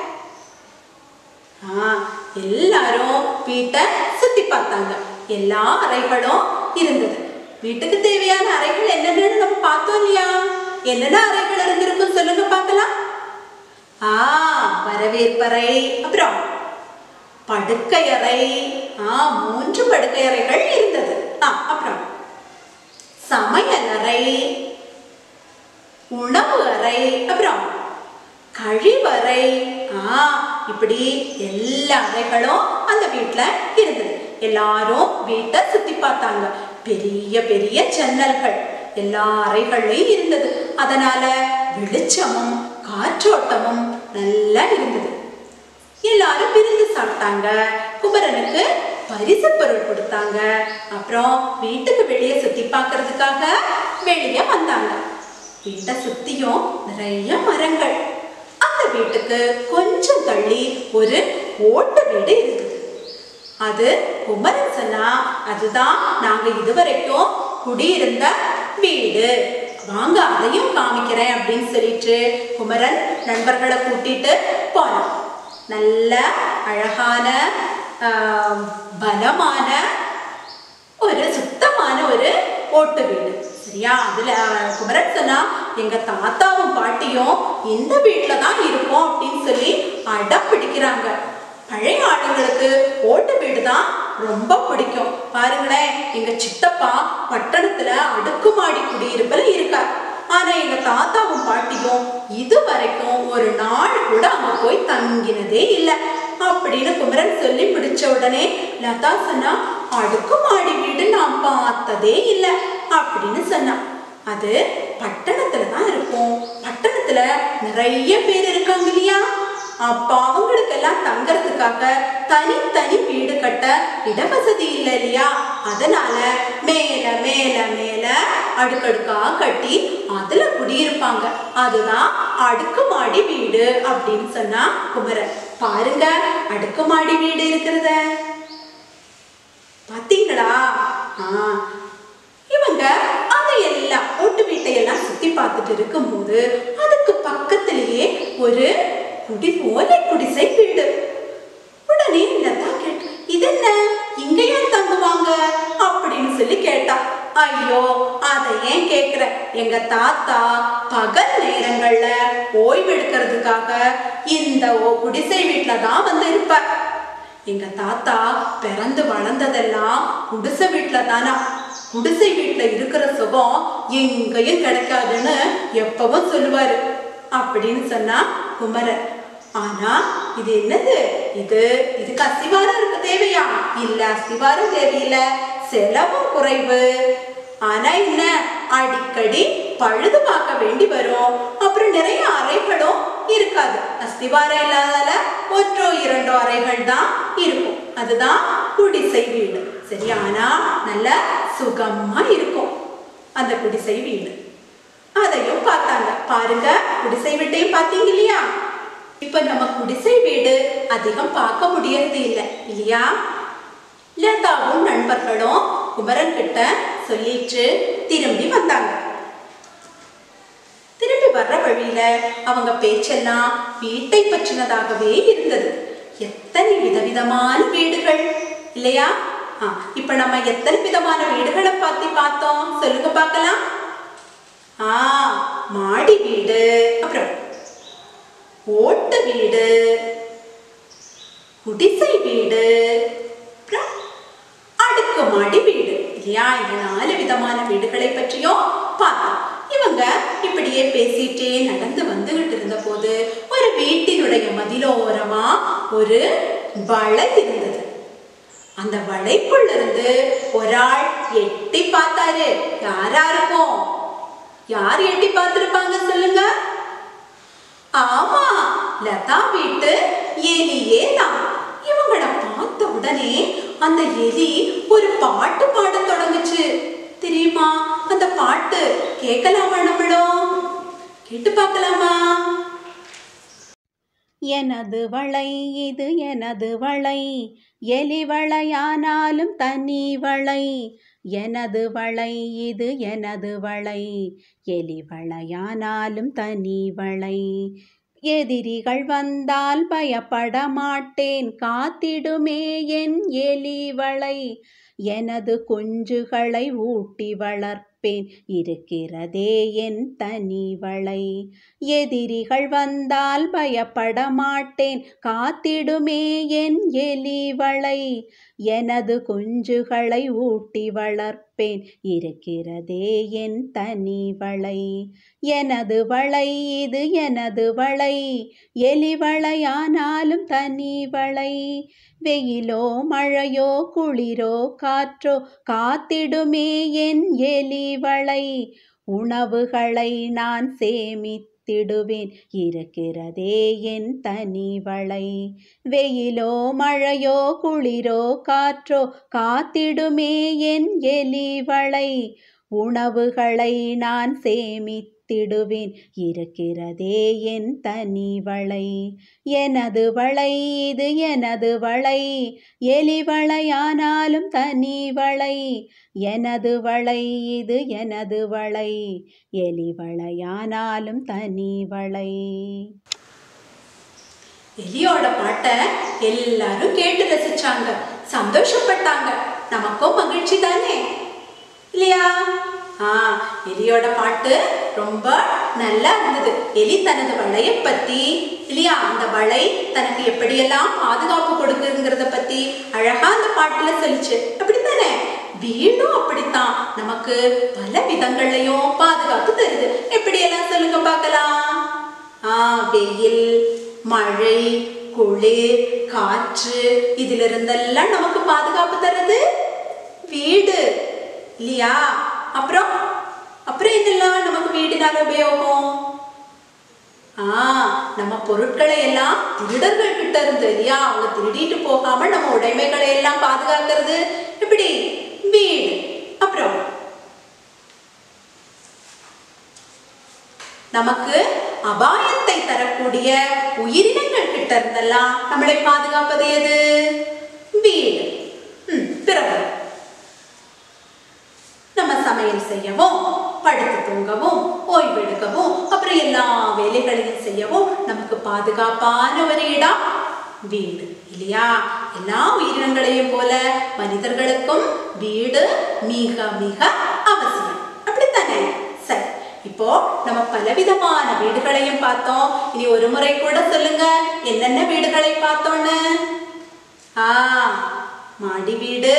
ஆ, எல்லாரும் வீட்டை சுத்தி பார்த்தாங்க எல்லா அறைகளும் இருந்தது வீட்டுக்கு தேவையான அறைகள் என்னென்னு நம்ம பார்த்தோம் இல்லையா என்னென்ன அறைகள் இருந்திருக்கும் சொல்லுங்க பார்க்கலாம் ஆ வரவேற்பறை அப்புறம் படுக்கை அறை ஆ மூன்று படுக்கை அறைகள் இருந்தது ஆ அப்புறம் சமையல் அறை உணவு அறை அப்புறம் கழிவறை ஆ இப்படி எல்லா அறைகளும் அந்த வீட்ல இருந்தது எல்லாரும் வீட்டை சுத்தி பார்த்தாங்க பெரிய பெரிய ஜன்னல்கள் எல்லா அறைகள்லையும் இருந்தது அதனால வெளிச்சமும் காற்றோட்டமும் நல்லா இருந்தது எல்லாரும் விருந்து சாப்பிட்டாங்க குமரனுக்கு பரிசு பொருள் கொடுத்தாங்க அப்புறம் வீட்டுக்கு வெளியே சுத்தி பார்க்கறதுக்காக வெளியே வந்தாங்க வீட்டை சுத்தியும் நிறைய மரங்கள் அந்த வீட்டுக்கு கொஞ்சம் தள்ளி ஒரு ஓட்டு வீடு இருந்தது அது குமரன் சொன்னா அதுதான் நாங்க இதுவரைக்கும் குடியிருந்த வீடு வாங்க அதையும் காமிக்கிறேன் அப்படின்னு சொல்லிட்டு குமரன் நண்பர்களை கூட்டிட்டு போனான் நல்ல அழகான ஆஹ், பலமான ஒரு சுத்தமான ஒரு ஓட்டு வீடு சரியா அதுல அஹ், குமரன் சொன்னா எங்க தாத்தாவும் பாட்டியும் இந்த வீட்டுல தான் இருப்போம் அப்படின்னு சொல்லி அடம் பிடிக்கிறாங்க பழைய ஆளுங்களுக்கு ஓட்டு வீடு தான் ரொம்ப பிடிக்கும் பாருங்களேன் எங்க சித்தப்பா பட்டணத்துல அடுக்குமாடி குடியிருப்புல இருக்கார் ஆனா எங்க தாத்தாவும் பாட்டியும் இது வரைக்கும் ஒரு நாள் கூட அங்க போய் தங்கினதே இல்லை அப்படின்னு குமரன் சொல்லி முடிச்ச உடனே லதா சொன்னா அடுக்குமாடி வீடு நான் பார்த்ததே இல்லை அப்படின்னு சொன்னான் அது பட்டணத்துல தான் இருக்கும் பட்டணத்துல நிறைய பேர் இருக்காங்க இல்லையா அப்ப அவங்களுக்கெல்லாம் தங்கறதுக்காக தனித்தனி வீடு கட்ட இடவசதி இல்லை இல்லையா அதனால மேல மேல மேல அடுக்கடுக்கா கட்டி அதுல குடியிருப்பாங்க அதுதான் அடுக்குமாடி வீடு அப்படின்னு சொன்னா குமரன் பாருங்க அடுக்குமாடி வீடு இருக்கிறத பாத்தீங்களா ஆ இவங்க அதையெல்லாம் ஓட்டு வீட்டையெல்லாம் சுத்தி பார்த்துட்டு இருக்கும்போது அதுக்கு பக்கத்திலேயே ஒரு குடி ஓலை குடிசை வீடு உடனே லதா கேட்டு இது என்ன இங்க ஏன் தங்குவாங்க அப்படின்னு சொல்லி கேட்டா ஐயோ அதை ஏன் கேக்குற எங்க தாத்தா பகல் நேரங்கள்ல ஓய்வு எடுக்கிறதுக்காக இந்த ஓ- குடிசை வீட்டுல தான் வந்து இருப்பார் எங்க தாத்தா பிறந்து வளர்ந்ததெல்லாம் குடிசை வீட்டுல தானா குடிசை வீட்டுல இருக்கிற சுகம் எங்கேயும் கிடைக்காதுன்னு எப்பவும் சொல்லுவாரு அப்படின்னு சொன்னா குமரன் ஆனா இது என்னது இது இதுக்கு அஸ்திவாரம் இருக்கு தேவையா இல்ல அஸ்திவாரம் தேவையில்ல செலவும் குறைவு ஆனா என்ன அடிக்கடி பழுது பார்க்க வேண்டி வரும் அப்புறம் நிறைய அறைகளும் இருக்காது அஸ்திவாரம் இல்லாதால ஒன்றோ இரண்டோ அறைகள் தான் இருக்கும் அதுதான் குடிசை வீடு சரி ஆனா நல்ல சுகமா இருக்கும் அந்த குடிசை வீடு அதையும் பார்த்தாங்க பாருங்க குடிசை வீட்டையும் பார்த்தீங்க இல்லையா இப்ப நம்ம குடிசை வீடு அதிகம் பார்க்க முடியறது இல்லை இல்லையா லதாவும் நண்பர்களும் குமரன் கிட்ட சொல்லிட்டு திரும்பி வந்தாங்க திரும்பி வர்ற வழியில அவங்க பேச்செல்லாம் வீட்டை பற்றினதாகவே இருந்தது எத்தனை விதவிதமான வீடுகள் இல்லையா ஆ, இப்ப நம்ம எத்தனை விதமான வீடுகளை பத்தி பார்த்தோம் சொல்லுங்க பார்க்கலாம் ஆ மாடி வீடு அப்புறம் ஓட்டு வீடு குடிசை வீடு அப்புறம் அடுக்குமாடி வீடு இல்லையா இந்த நாலு விதமான வீடுகளை பற்றியும் பார்த்தோம் இவங்க இப்படியே பேசிட்டே நடந்து வந்துகிட்டு இருந்த போது ஒரு வீட்டினுடைய மதிலோரமா ஒரு வளை இருந்தது அந்த வளைக்குள்ள இருந்து ஒரு ஆள் எட்டி பார்த்தாரு யாரா இருக்கும் யார் எட்டி பார்த்திருப்பாங்க சொல்லுங்க ஆமா லதா வீட்டு எலியே தான் இவங்கள பார்த்த உடனே அந்த எலி ஒரு பாட்டு பாடத் தொடங்குச்சு தெரியுமா அந்த பாட்டு கேட்கலாமா நம்மளும் கேட்டு பார்க்கலாமா எனது வளை இது எனது வளை எலி வளையானாலும் தனி வளை எனது வளை இது எனது வளை எலி வளையானாலும் தனி வளை எதிரிகள் வந்தால் பயப்பட மாட்டேன் காத்திடுமே என் எலி வளை எனது குஞ்சுகளை ஊட்டி வளர்ப்பேன் இருக்கிறதே என் தனி வளை எதிரிகள் வந்தால் பயப்பட மாட்டேன் காத்திடுமே என் எலி வளை எனது குஞ்சுகளை ஊட்டி வளர்ப்பேன் இருக்கிறதே என் தனி வளை எனது வளை இது எனது வளை எலி வளையானாலும் தனி வளை வெயிலோ மழையோ குளிரோ காற்றோ காத்திடுமே என் எலி வளை உணவுகளை நான் சேமித்திடுவேன் இருக்கிறதே என் தனி வளை வெயிலோ மழையோ குளிரோ காற்றோ காத்திடுமே என் எலி வளை உணவுகளை நான் சேமித்திடுவேன் இருக்கிறதே என் தனி வளை எனது வளை இது எனது வளை எலி வளையானாலும் தனி வளை எனது வளை இது எனது வளை எலி வளையானாலும் தனி வளை எலியோட பாட்டை எல்லாரும் கேட்டு ரசிச்சாங்க சந்தோஷப்பட்டாங்க நமக்கும் மகிழ்ச்சி தானே இல்லையா ஆ எலியோட பாட்டு ரொம்ப நல்லா இருந்தது எலி தனது வளைய பத்தி இல்லையா அந்த வளை தனக்கு எப்படியெல்லாம் பாதுகாப்பு கொடுக்குங்கிறத பத்தி அழகா அந்த பாட்டுல சொல்லிச்சு அப்படித்தானே வீடும் அப்படித்தான் நமக்கு பல விதங்கள்லயும் பாதுகாப்பு தருது எப்படியெல்லாம் சொல்லுங்க பார்க்கலாம் ஆ வெயில் மழை குளிர் காற்று இதுல இருந்தெல்லாம் நமக்கு பாதுகாப்பு தருது வீடு இல்லையா அப்புறம் அப்புறம் என்னெல்லாம் நமக்கு வீடினால உபயோகம் ஆ நம்ம பொருட்களை எல்லாம் திருடர்கள் கிட்ட இருந்து இல்லையா அவங்க திருடிட்டு போகாம நம்ம உடைமைகளை எல்லாம் பாதுகாக்கிறது எப்படி வீடு அப்புறம் நமக்கு அபாயத்தை தரக்கூடிய உயிரினங்கள் கிட்ட இருந்தெல்லாம் நம்மளை பாதுகாப்பது எது வீடு ம், பிறகு நம்ம சமையல் செய்யவும் படுத்து தூங்கவும் ஓய்வெடுக்கவும் அப்புறம் எல்லா வேலைகளையும் செய்யவும் நமக்கு பாதுகாப்பான ஒரு இடம் வீடு இல்லையா எல்லா உயிரினங்களையும் போல மனிதர்களுக்கும் வீடு மிக மிக அவசியம் அப்படித்தானே சரி இப்போ நம்ம பலவிதமான வீடுகளையும் பார்த்தோம் இனி ஒரு முறை கூட சொல்லுங்க என்னென்ன வீடுகளை பார்த்தோன்னு ஆ மாடி வீடு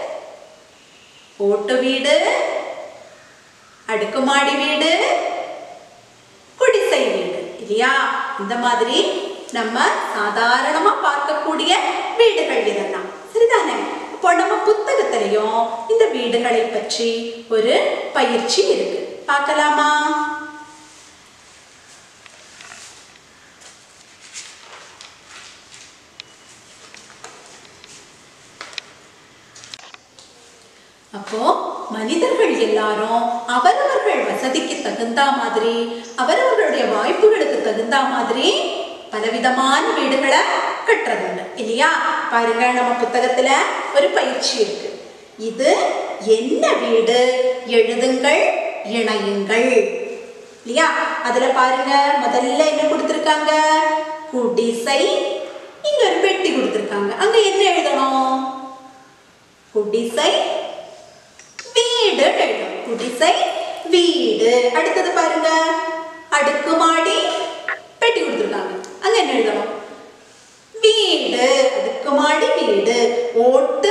ஓட்டு வீடு அடுக்குமாடி வீடு குடிசை வீடு இல்லையா இந்த மாதிரி நம்ம சாதாரணமா பார்க்கக்கூடிய வீடுகள் இதெல்லாம் சரிதானே இப்போ நம்ம புத்தகத்திலையும் இந்த வீடுகளை பற்றி ஒரு பயிற்சி இருக்கு பார்க்கலாமா அப்போ மனிதர்கள் எல்லாரும் அவரவர்கள் வசதிக்கு தகுந்த மாதிரி அவரவர்களுடைய வாய்ப்புகளுக்கு தகுந்த மாதிரி பலவிதமான வீடுகளை கட்டுறதுண்டு இல்லையா பாருங்க நம்ம புத்தகத்துல ஒரு பயிற்சி இருக்கு இது என்ன வீடு எழுதுங்கள் இணையுங்கள் இல்லையா அதுல பாருங்க முதல்ல என்ன கொடுத்திருக்காங்க குடிசை இங்க ஒரு பெட்டி கொடுத்திருக்காங்க அங்க என்ன எழுதணும் குடிசை வீடு எழுதணும் குடிசை வீடு அடுத்தது பாருங்க அடுக்குமாடி பெட்டி கொடுத்துருக்காங்க அங்க என்ன எழுதணும் வீடு அடுக்குமாடி வீடு ஓட்டு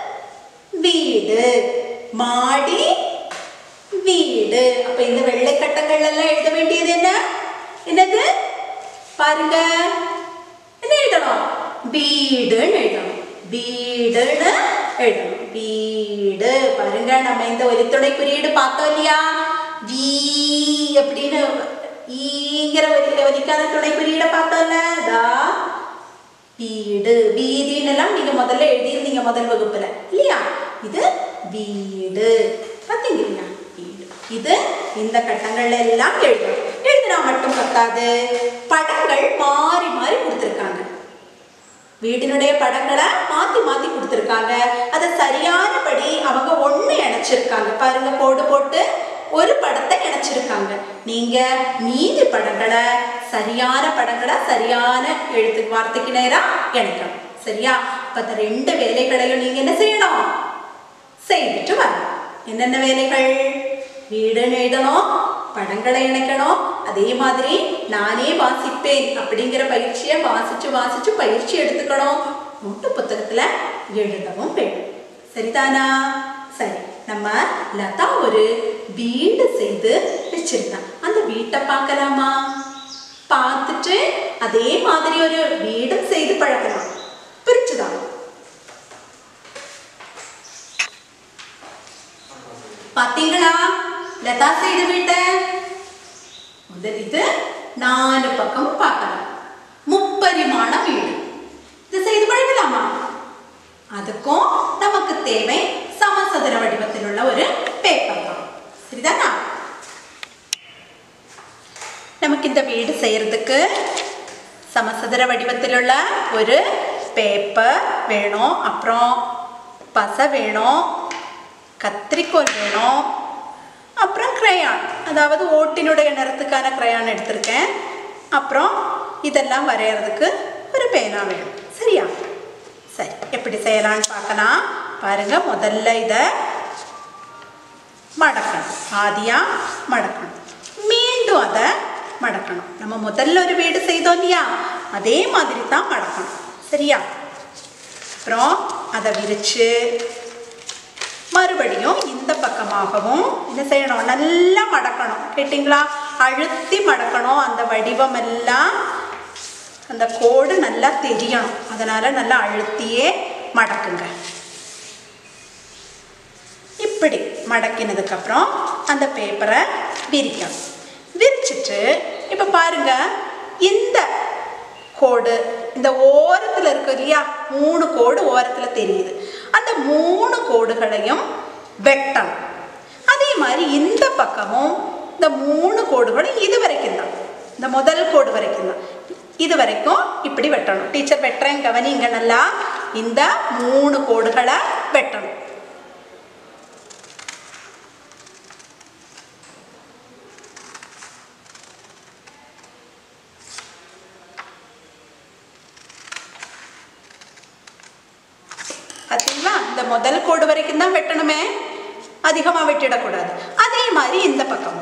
வீடு மாடி வீடு அப்ப இந்த வெள்ளை கட்டங்கள் எல்லாம் எழுத வேண்டியது என்ன என்னது பாருங்க என்ன எழுதணும் வீடுன்னு எழுதணும் வீடுன்னு எழுதணும் வீடு பாருங்க நம்ம இந்த ஒலித்துணை குறியீடு பார்த்தோம் இல்லையா வீ அப்படின்னு ஈங்கிற ஒலி ஒலிக்கான துணை குறியீடை பார்த்தோம்ல தா வீடு வீதின்னு எல்லாம் நீங்க முதல்ல எழுதியிருந்தீங்க முதல் வகுப்புல இல்லையா இது வீடு பார்த்தீங்க இல்லையா வீடு இது இந்த கட்டங்கள்ல எல்லாம் எழுதணும் எழுதினா மட்டும் பத்தாது படங்கள் மாறி மாறி கொடுத்துருக்காங்க வீட்டினுடைய படங்களை மாத்தி மாத்தி கொடுத்துருக்காங்க அதை சரியானபடி அவங்க ஒண்ணு இணைச்சிருக்காங்க பாருங்க கோடு போட்டு ஒரு படத்தை இணைச்சிருக்காங்க நீங்க மீதி படங்களை சரியான படங்களை சரியான எழுத்து வார்த்தைக்கு நேரா இணைக்கணும் சரியா அப்ப அந்த ரெண்டு வேலைகளையும் நீங்க என்ன செய்யணும் செய்துட்டு வரணும் என்னென்ன வேலைகள் வீடுன்னு எழுதணும் படங்களை இணைக்கணும் அதே மாதிரி நானே வாசிப்பேன் அப்படிங்கிற பயிற்சியை வாசிச்சு வாசிச்சு பயிற்சி எடுத்துக்கணும் நோட்டு புத்தகத்துல எழுதவும் வேணும் சரிதானா சரி நம்ம லதா ஒரு வீடு செய்து வச்சிருந்தா அந்த வீட்டை பார்க்கலாமா பார்த்துட்டு அதே மாதிரி ஒரு வீடும் செய்து பழக்கலாம் புரிச்சுதா பாத்தீங்களா லதா செய்த வீட்டை முதல் இது நாலு பக்கமும் பார்க்கலாம் முப்பரிமாண வீடு இது செய்து பழகலாமா அதுக்கும் நமக்கு தேவை சமசதுர வடிவத்தில் உள்ள ஒரு பேப்பர் தான் சரிதானா நமக்கு இந்த வீடு செய்யறதுக்கு சமசதுர வடிவத்திலுள்ள ஒரு பேப்பர் வேணும் அப்புறம் பசை வேணும் கத்திரிக்கோல் வேணும் அப்புறம் கிரையான் அதாவது ஓட்டினுடைய நிறத்துக்கான கிரையான் எடுத்திருக்கேன் அப்புறம் இதெல்லாம் வரைகிறதுக்கு ஒரு பேனா வேணும் சரியா சரி எப்படி செய்யலாம்னு பார்க்கலாம் பாருங்க முதல்ல இதை மடக்கணும் ஆதியா மடக்கணும் மீண்டும் அதை மடக்கணும் நம்ம முதல்ல ஒரு வீடு செய்தோம் இல்லையா அதே மாதிரி தான் மடக்கணும் சரியா அப்புறம் அதை விரிச்சு மறுபடியும் இந்த பக்கமாகவும் என்ன செய்யணும் நல்லா மடக்கணும் கேட்டிங்களா அழுத்தி மடக்கணும் அந்த வடிவம் எல்லாம் அந்த கோடு நல்லா தெரியணும் அதனால் நல்லா அழுத்தியே மடக்குங்க இப்படி மடக்கினதுக்கப்புறம் அந்த பேப்பரை விரிக்கணும் விரிச்சிட்டு இப்போ பாருங்க இந்த கோடு இந்த ஓரத்தில் இருக்கு இல்லையா மூணு கோடு ஓரத்தில் தெரியுது அந்த மூணு கோடுகளையும் வெட்டணும் அதே மாதிரி இந்த பக்கமும் இந்த மூணு கோடுகளும் இது வரைக்கும் தான் இந்த முதல் கோடு வரைக்கும் தான் இது வரைக்கும் இப்படி வெட்டணும் டீச்சர் வெட்டுறேன் கவனிங்க நல்லா இந்த மூணு கோடுகளை வெட்டணும் பார்த்தீங்களா இந்த முதல் கோடு வரைக்கும் தான் வெட்டணுமே அதிகமாக வெட்டிடக்கூடாது அதே மாதிரி இந்த பக்கம்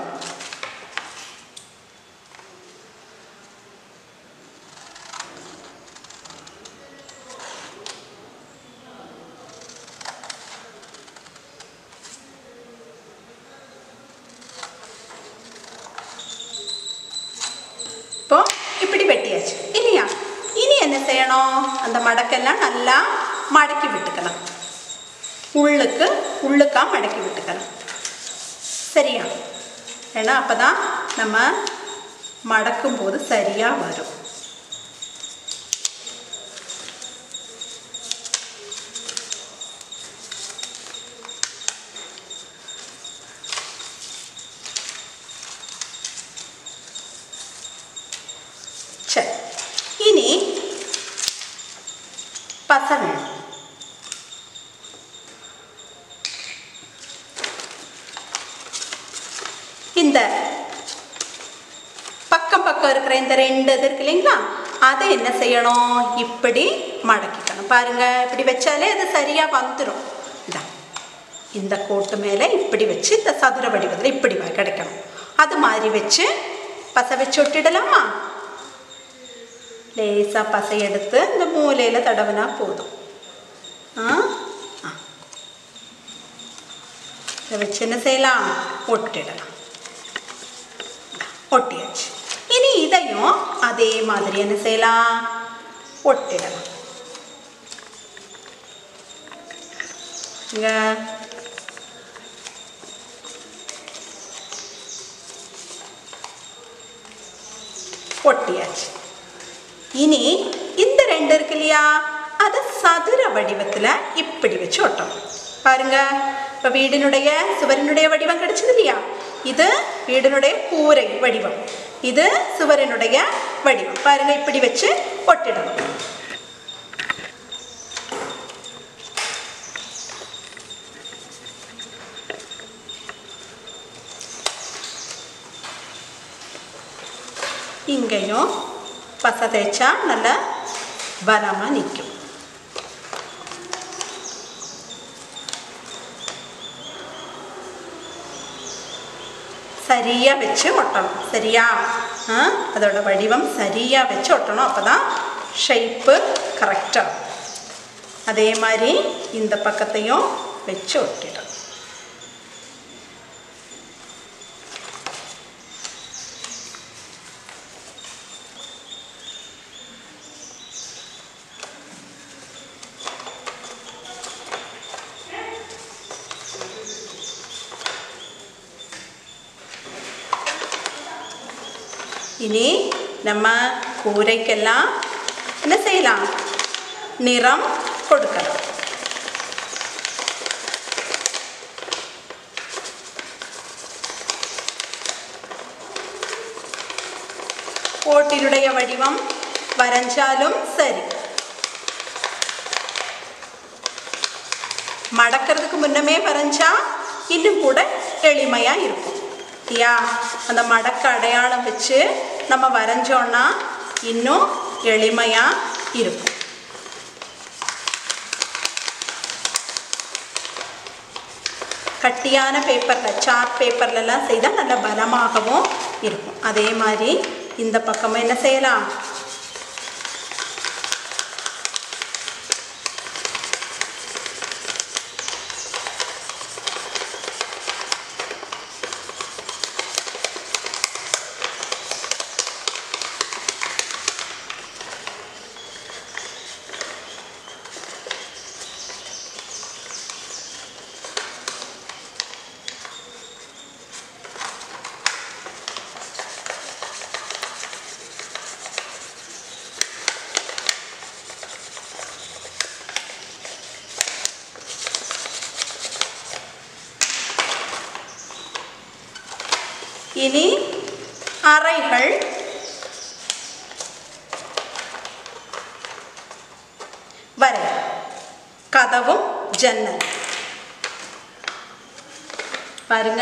இப்போ இப்படி வெட்டியாச்சு இல்லையா இனி என்ன செய்யணும் அந்த மடக்கெல்லாம் நல்லா மடக்கி விட்டுக்கலாம் உள்ளுக்கு உள்ளுக்கா மடக்கி விட்டுக்கலாம் சரியா ஏன்னா அப்போ தான் நம்ம மடக்கும் போது சரியாக வரும் சரி இனி பசை வேணும் இந்த பக்கம் பக்கம் இருக்கிற இந்த ரெண்டு இது இருக்கு இல்லைங்களா அதை என்ன செய்யணும் இப்படி மடக்கிக்கணும் பாருங்க இப்படி வச்சாலே அது சரியாக வந்துடும் இதா இந்த கோட்டு மேலே இப்படி வச்சு இந்த சதுர வடிவத்தில் இப்படி வ- கிடைக்கணும் அது மாதிரி வச்சு பசை வச்சு ஒட்டிடலாமா லேசாக பசை எடுத்து இந்த மூலையில் தடவினா போதும் ஆ ஆ. இதை வச்சு என்ன செய்யலாம் ஒட்டிடலாம் ஒட்டியாச்சு இனி இதையும் அதே மாதிரி என்ன செய்யலாம் ஒட்டிடலாம் இங்க ஒட்டியாச்சு இனி இந்த ரெண்டு இருக்கு இல்லையா அதை சதுர வடிவத்தில் இப்படி வச்சு ஒட்டணும் பாருங்க இப்போ வீடினுடைய சுவரினுடைய வடிவம் கிடைச்சது இல்லையா இது வீடினுடைய கூரை வடிவம் இது சுவரினுடைய வடிவம் பாருங்க இப்படி வச்சு ஒட்டிடணும் இங்கேயும் பசை தேய்ச்சா நல்லா பலமாக நிற்கும் சரியாக வச்சு ஒட்டணும் சரியா ஆ அதோட வடிவம் சரியாக வச்சு ஒட்டணும் அப்போ தான் ஷேப்பு கரெக்டாக அதே மாதிரி இந்த பக்கத்தையும் வச்சு ஒட்டிடணும் இனி நம்ம கூரைக்கெல்லாம் என்ன செய்யலாம் நிறம் கொடுக்கலாம் கோட்டினுடைய வடிவம் வரைஞ்சாலும் சரி மடக்கிறதுக்கு முன்னமே வரைஞ்சா இன்னும் கூட எளிமையாக இருக்கும் இல்லையா அந்த மடக்க அடையாளம் வச்சு நம்ம வரைஞ்சோன்னா இன்னும் எளிமையாக இருக்கும் கட்டியான பேப்பரில் சார்ட் பேப்பர்லலாம் செய்தால் நல்ல பலமாகவும் இருக்கும் அதே மாதிரி இந்த பக்கமும் என்ன செய்யலாம் இனி அறைகள் வரை கதவும் ஜன்னல் பாருங்க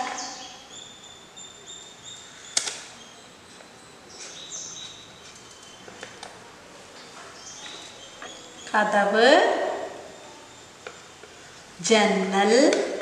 கதவு ஜன்னல்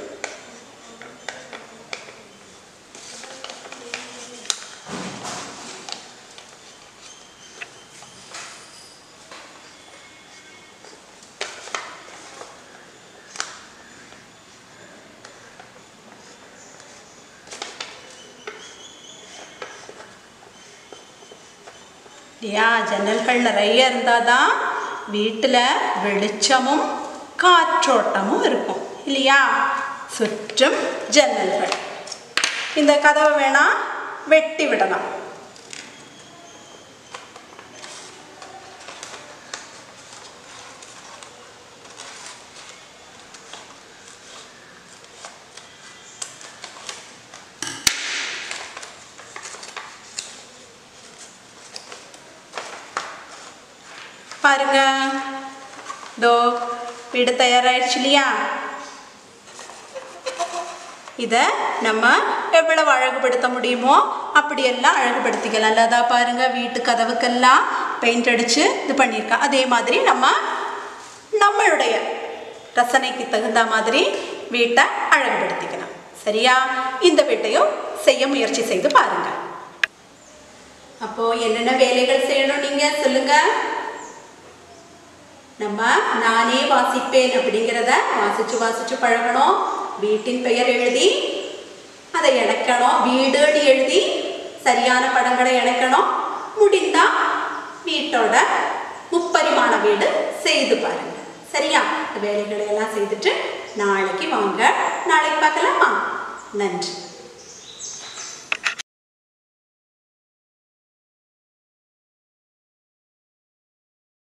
இல்லையா ஜன்னல்கள் நிறைய இருந்தால் தான் வீட்டில் வெளிச்சமும் காற்றோட்டமும் இருக்கும் இல்லையா சுற்றும் ஜன்னல்கள் இந்த கதவை வேணா வெட்டி விடலாம் பாருங்க இதோ வீடு தயாராயிடுச்சு இல்லையா இதை நம்ம எவ்வளவு அழகுபடுத்த முடியுமோ அப்படியெல்லாம் அழகுபடுத்திக்கலாம் இல்லாதா பாருங்க வீட்டு கதவுக்கெல்லாம் பெயிண்ட் அடித்து இது பண்ணியிருக்கேன் அதே மாதிரி நம்ம நம்மளுடைய ரசனைக்கு தகுந்த மாதிரி வீட்டை அழகுபடுத்திக்கலாம் சரியா இந்த வீட்டையும் செய்ய முயற்சி செய்து பாருங்க அப்போ என்னென்ன வேலைகள் செய்யணும் நீங்க சொல்லுங்க நம்ம நானே வாசிப்பேன் அப்படிங்கிறத வாசிச்சு வாசிச்சு பழகணும் வீட்டின் பெயர் எழுதி அதை இணைக்கணும் வீடுன்னு எழுதி சரியான படங்களை இணைக்கணும் முடிந்தா வீட்டோட முப்பரிமாண வீடு செய்து பாருங்க சரியா இந்த வேலைகளை எல்லாம் செய்துட்டு நாளைக்கு வாங்க நாளைக்கு பார்க்கலாமா நன்றி